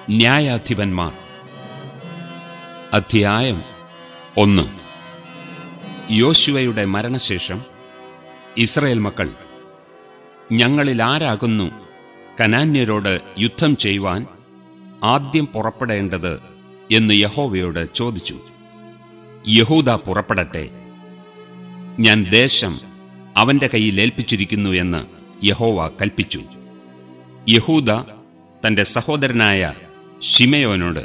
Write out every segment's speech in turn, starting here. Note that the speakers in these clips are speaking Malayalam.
ന്യായാധിപന്മാർ അധ്യായം ഒന്ന് യോശുവയുടെ മരണശേഷം ഇസ്രയേൽ മക്കൾ ഞങ്ങളിൽ ആരാകുന്നു കനാന്യരോട് യുദ്ധം ചെയ്യുവാൻ ആദ്യം പുറപ്പെടേണ്ടത് എന്ന് യഹോവയോട് ചോദിച്ചു യഹൂദ പുറപ്പെടട്ടെ ഞാൻ ദേശം അവന്റെ കയ്യിൽ ഏൽപ്പിച്ചിരിക്കുന്നു എന്ന് യഹോവ കൽപ്പിച്ചു യഹൂദ തന്റെ സഹോദരനായ ഷിമയോനോട്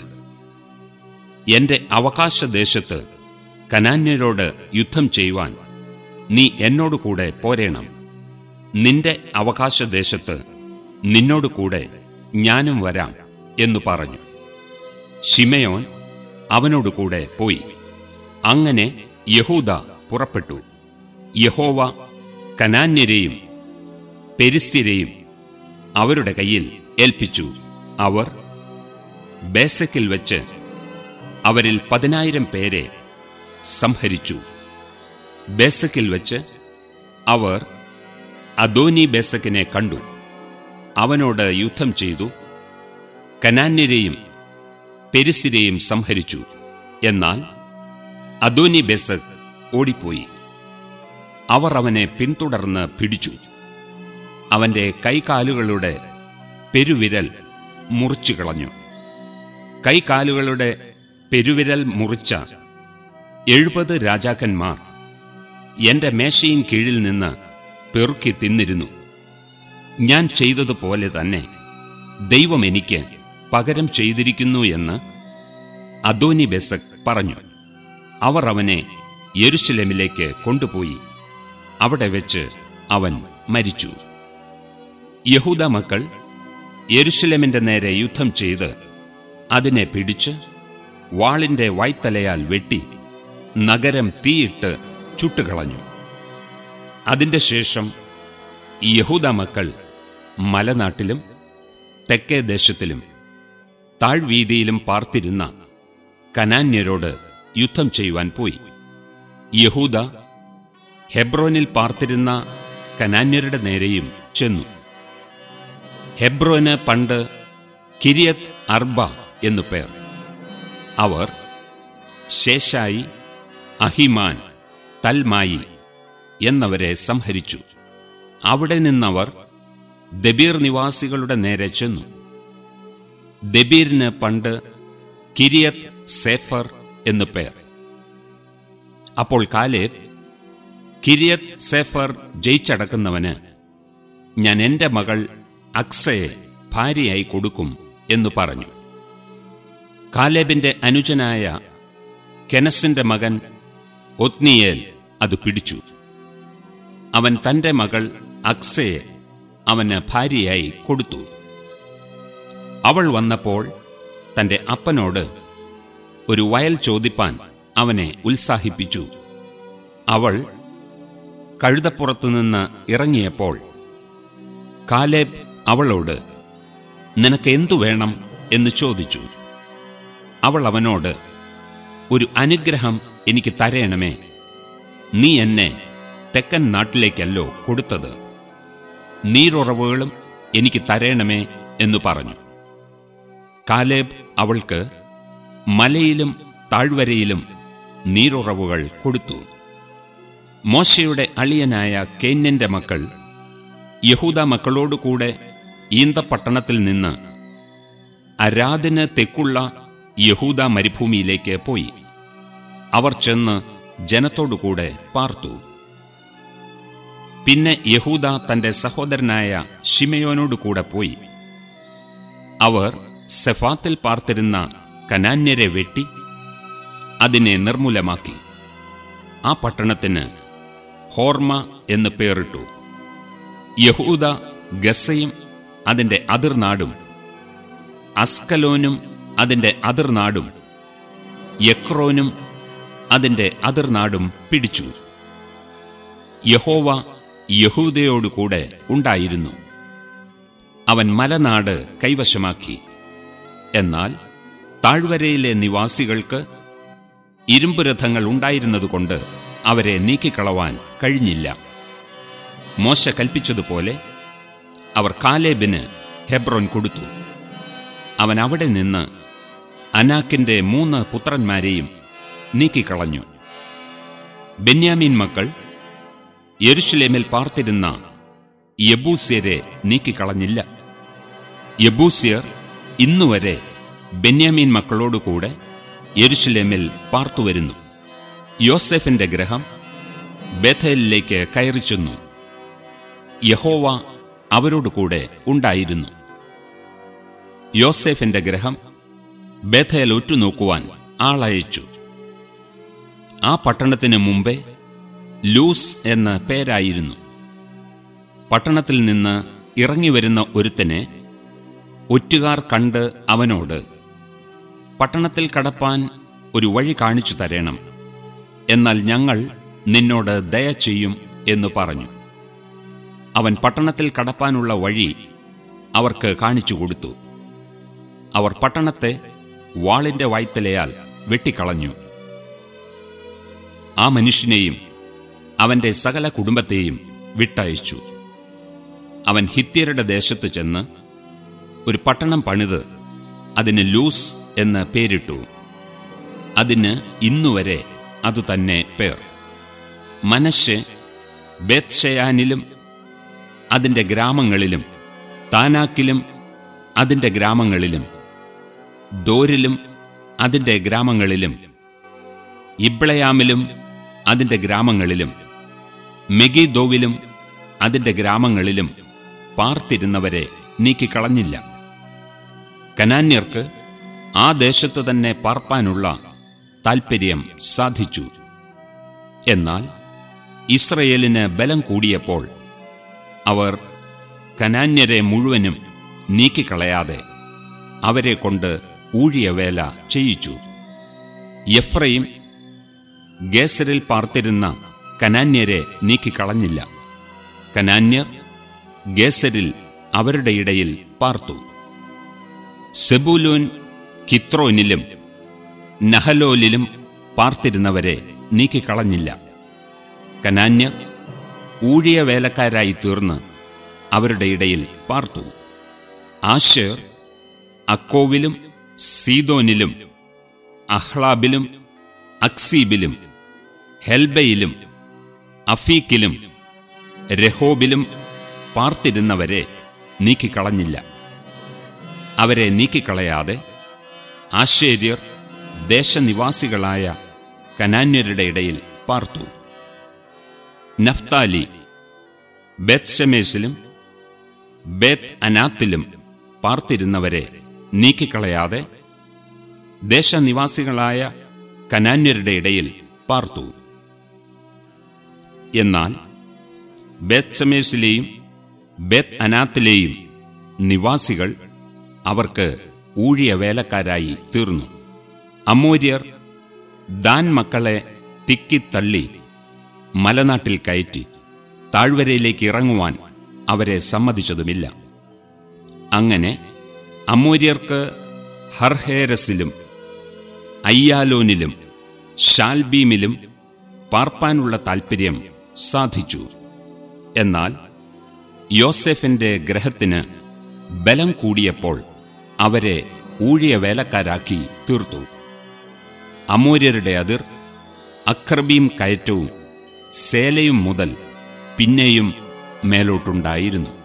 എന്റെ അവകാശദേശത്ത് കനാന്യരോട് യുദ്ധം ചെയ്യുവാൻ നീ എന്നോട് കൂടെ പോരേണം നിന്റെ അവകാശദേശത്ത് നിന്നോട് കൂടെ ഞാനും വരാം എന്നു പറഞ്ഞു ഷിമയോൻ അവനോട് കൂടെ പോയി അങ്ങനെ യഹൂദ പുറപ്പെട്ടു യഹോവ കനാന്യരെയും പെരിസ്ത്യരെയും അവരുടെ കയ്യിൽ ഏൽപ്പിച്ചു അവർ ബേസക്കിൽ വെച്ച് അവരിൽ പതിനായിരം പേരെ സംഹരിച്ചു ബേസക്കിൽ വെച്ച് അവർ അദോനി ബേസക്കിനെ കണ്ടു അവനോട് യുദ്ധം ചെയ്തു കനാന്യരെയും പെരിസിരെയും സംഹരിച്ചു എന്നാൽ അദോനി ബേസക് ഓടിപ്പോയി അവർ അവനെ പിന്തുടർന്ന് പിടിച്ചു അവന്റെ കൈകാലുകളുടെ പെരുവിരൽ മുറിച്ചു കളഞ്ഞു കൈകാലുകളുടെ പെരുവിരൽ മുറിച്ച എഴുപത് രാജാക്കന്മാർ എന്റെ മേശയും കീഴിൽ നിന്ന് പെറുക്കി തിന്നിരുന്നു ഞാൻ ചെയ്തതുപോലെ തന്നെ ദൈവം എനിക്ക് പകരം ചെയ്തിരിക്കുന്നു എന്ന് അദോനി ബെസക് പറഞ്ഞു അവർ അവനെ യെരുശലേമിലേക്ക് കൊണ്ടുപോയി അവിടെ വെച്ച് അവൻ മരിച്ചു യഹൂദ മക്കൾ യെരുശലേമിന്റെ നേരെ യുദ്ധം ചെയ്ത് അതിനെ പിടിച്ച് വാളിന്റെ വായ്ത്തലയാൽ വെട്ടി നഗരം തീയിട്ട് ചുട്ടുകളഞ്ഞു അതിന്റെ ശേഷം യഹൂദ മക്കൾ മലനാട്ടിലും തെക്കേ ദേശത്തിലും താഴ്വീതിയിലും പാർത്തിരുന്ന കനാന്യരോട് യുദ്ധം ചെയ്യുവാൻ പോയി യഹൂദ ഹെബ്രോനിൽ പാർത്തിരുന്ന കനാന്യരുടെ നേരെയും ചെന്നു ഹെബ്രോന് പണ്ട് കിരിയത്ത് അർബ എന്നു പേർ അവർ ശേഷായി അഹിമാൻ തൽമായി എന്നവരെ സംഹരിച്ചു അവിടെ നിന്നവർ ദബീർ നിവാസികളുടെ നേരെ ചെന്നു ദബീറിന് പണ്ട് കിരിയത്ത് സേഫർ എന്നു പേർ അപ്പോൾ കാലേബ് കിരിയത്ത് സേഫർ ജയിച്ചടക്കുന്നവന് ഞാൻ എന്റെ മകൾ അക്സയെ ഭാര്യയായി കൊടുക്കും എന്നു പറഞ്ഞു കാലേബിന്റെ അനുജനായ കെനസിന്റെ മകൻ ഒത്നിയേൽ അത് പിടിച്ചു അവൻ തന്റെ മകൾ അക്സയെ അവന് ഭാര്യയായി കൊടുത്തു അവൾ വന്നപ്പോൾ തന്റെ അപ്പനോട് ഒരു വയൽ ചോദിപ്പാൻ അവനെ ഉത്സാഹിപ്പിച്ചു അവൾ കഴുതപ്പുറത്തുനിന്ന് ഇറങ്ങിയപ്പോൾ കാലേബ് അവളോട് നിനക്ക് എന്തു വേണം എന്ന് ചോദിച്ചു അവൾ അവനോട് ഒരു അനുഗ്രഹം എനിക്ക് തരേണമേ നീ എന്നെ തെക്കൻ നാട്ടിലേക്കല്ലോ കൊടുത്തത് നീരുറവുകളും എനിക്ക് തരേണമേ എന്നു പറഞ്ഞു കാലേബ് അവൾക്ക് മലയിലും താഴ്വരയിലും നീരുറവുകൾ കൊടുത്തു മോശയുടെ അളിയനായ കേന്യന്റെ മക്കൾ യഹൂദ മക്കളോടുകൂടെ ഈന്തപ്പട്ടണത്തിൽ നിന്ന് അരാദിന് തെക്കുള്ള യഹൂദ മരുഭൂമിയിലേക്ക് പോയി അവർ ചെന്ന് ജനത്തോടുകൂടെ പാർത്തു പിന്നെ യഹൂദ തന്റെ സഹോദരനായ ഷിമയോനോടുകൂടെ പോയി അവർ സെഫാത്തിൽ പാർത്തിരുന്ന കനാന്യരെ വെട്ടി അതിനെ നിർമൂലമാക്കി ആ പട്ടണത്തിന് ഹോർമ എന്ന് പേറിട്ടു യഹൂദ ഗസയും അതിന്റെ അതിർനാടും അസ്കലോനും അതിന്റെ അതിർനാടും യക്രോനും അതിന്റെ അതിർനാടും പിടിച്ചു യഹോവ യഹൂദയോടുകൂടെ ഉണ്ടായിരുന്നു അവൻ മലനാട് കൈവശമാക്കി എന്നാൽ താഴ്വരയിലെ നിവാസികൾക്ക് ഇരുമ്പുരഥങ്ങൾ ഉണ്ടായിരുന്നതുകൊണ്ട് അവരെ നീക്കിക്കളവാൻ കഴിഞ്ഞില്ല മോശ കൽപ്പിച്ചതുപോലെ അവർ കാലേബിന് ഹെബ്രോൻ കൊടുത്തു അവൻ അവിടെ നിന്ന് അനാക്കിന്റെ മൂന്ന് പുത്രന്മാരെയും നീക്കിക്കളഞ്ഞു ബെന്യാമീൻ മക്കൾ യെരുഷലേമിൽ പാർത്തിരുന്ന യബൂസ്യരെ നീക്കിക്കളഞ്ഞില്ല യബൂസ്യർ ഇന്നുവരെ ബെന്യാമീൻ മക്കളോടുകൂടെ യെരുഷലേമിൽ പാർത്തുവരുന്നു യോസെഫിന്റെ ഗ്രഹം ബേഥലിലേക്ക് കയറിച്ചെന്നു യഹോവ അവരോടുകൂടെ ഉണ്ടായിരുന്നു യോസെഫിന്റെ ഗ്രഹം ബേഥൽ ഒറ്റുനോക്കുവാൻ ആളയച്ചു ആ പട്ടണത്തിന് മുമ്പേ ലൂസ് എന്ന പേരായിരുന്നു പട്ടണത്തിൽ നിന്ന് ഇറങ്ങിവരുന്ന ഒരുത്തനെ ഒറ്റുകാർ കണ്ട് അവനോട് പട്ടണത്തിൽ കടപ്പാൻ ഒരു വഴി കാണിച്ചു തരണം എന്നാൽ ഞങ്ങൾ നിന്നോട് ദയ ചെയ്യും എന്നു പറഞ്ഞു അവൻ പട്ടണത്തിൽ കടപ്പാനുള്ള വഴി അവർക്ക് കാണിച്ചു കൊടുത്തു അവർ പട്ടണത്തെ വാളിന്റെ വായ്ത്തലയാൽ വെട്ടിക്കളഞ്ഞു ആ മനുഷ്യനെയും അവന്റെ സകല കുടുംബത്തെയും വിട്ടയച്ചു അവൻ ഹിത്യരുടെ ദേശത്ത് ചെന്ന് ഒരു പട്ടണം പണിത് അതിന് ലൂസ് എന്ന് പേരിട്ടു അതിന് ഇന്നുവരെ അതുതന്നെ പേർ മനശ്ശെ ബേത്ഷയാനിലും അതിന്റെ ഗ്രാമങ്ങളിലും താനാക്കിലും അതിന്റെ ഗ്രാമങ്ങളിലും ദോരിലും അതിന്റെ ഗ്രാമങ്ങളിലും ഇബ്ളയാമിലും അതിന്റെ ഗ്രാമങ്ങളിലും മെഗിദോവിലും അതിന്റെ ഗ്രാമങ്ങളിലും പാർത്തിരുന്നവരെ നീക്കിക്കളഞ്ഞില്ല കനാന്യർക്ക് ആ ദേശത്ത് തന്നെ പാർപ്പാനുള്ള താൽപ്പര്യം സാധിച്ചു എന്നാൽ ഇസ്രയേലിന് ബലം കൂടിയപ്പോൾ അവർ കനാന്യരെ മുഴുവനും നീക്കിക്കളയാതെ അവരെ കൊണ്ട് ഊഴിയ വേല ചെയ്യിച്ചു എഫ്രൈം ഗേസരിൽ പാർത്തിരുന്ന കനാന്യരെ നീക്കിക്കളഞ്ഞില്ല കനാന്യർ ഗേസരിൽ അവരുടെ ഇടയിൽ പാർത്തു സെബൂലൂൻ കിത്രോനിലും നഹലോലിലും പാർത്തിരുന്നവരെ നീക്കിക്കളഞ്ഞില്ല കനാന്യർ ഊഴിയ വേലക്കാരായി തീർന്ന് അവരുടെ ഇടയിൽ പാർത്തു ആശേർ അക്കോവിലും സീതോനിലും അഹ്ലാബിലും അക്സീബിലും ഹെൽബയിലും അഫീക്കിലും രഹോബിലും പാർത്തിരുന്നവരെ നീക്കിക്കളഞ്ഞില്ല അവരെ നീക്കിക്കളയാതെ ആശേര്യർ ദേശനിവാസികളായ കനാന്യരുടെ ഇടയിൽ പാർത്തു നഫ്താലി ബേത്ഷമേസിലും ബേത്ത് അനാത്തിലും പാർത്തിരുന്നവരെ നീക്കിക്കളയാതെ ദേശനിവാസികളായ കനാന്യരുടെ ഇടയിൽ പാർത്തു എന്നാൽ ബേത്ഷമേസിലെയും ബേത്ത് അനാത്തിലെയും നിവാസികൾ അവർക്ക് ഊഴിയ വേലക്കാരായി തീർന്നു അമൂര്യർ ദാൻ മക്കളെ തിക്കിത്തള്ളി മലനാട്ടിൽ കയറ്റി താഴ്വരയിലേക്ക് ഇറങ്ങുവാൻ അവരെ സമ്മതിച്ചതുമില്ല അങ്ങനെ അമൂര്യർക്ക് ഹർഹേരസിലും അയ്യാലോനിലും ഷാൽബീമിലും പാർപ്പാനുള്ള താൽപ്പര്യം സാധിച്ചു എന്നാൽ യോസെഫിന്റെ ഗ്രഹത്തിന് ബലം കൂടിയപ്പോൾ അവരെ ഊഴിയ വേലക്കാരാക്കി തീർത്തു അമൂര്യരുടെ അതിർ അക്രബീം കയറ്റവും സേലയും മുതൽ പിന്നെയും മേലോട്ടുണ്ടായിരുന്നു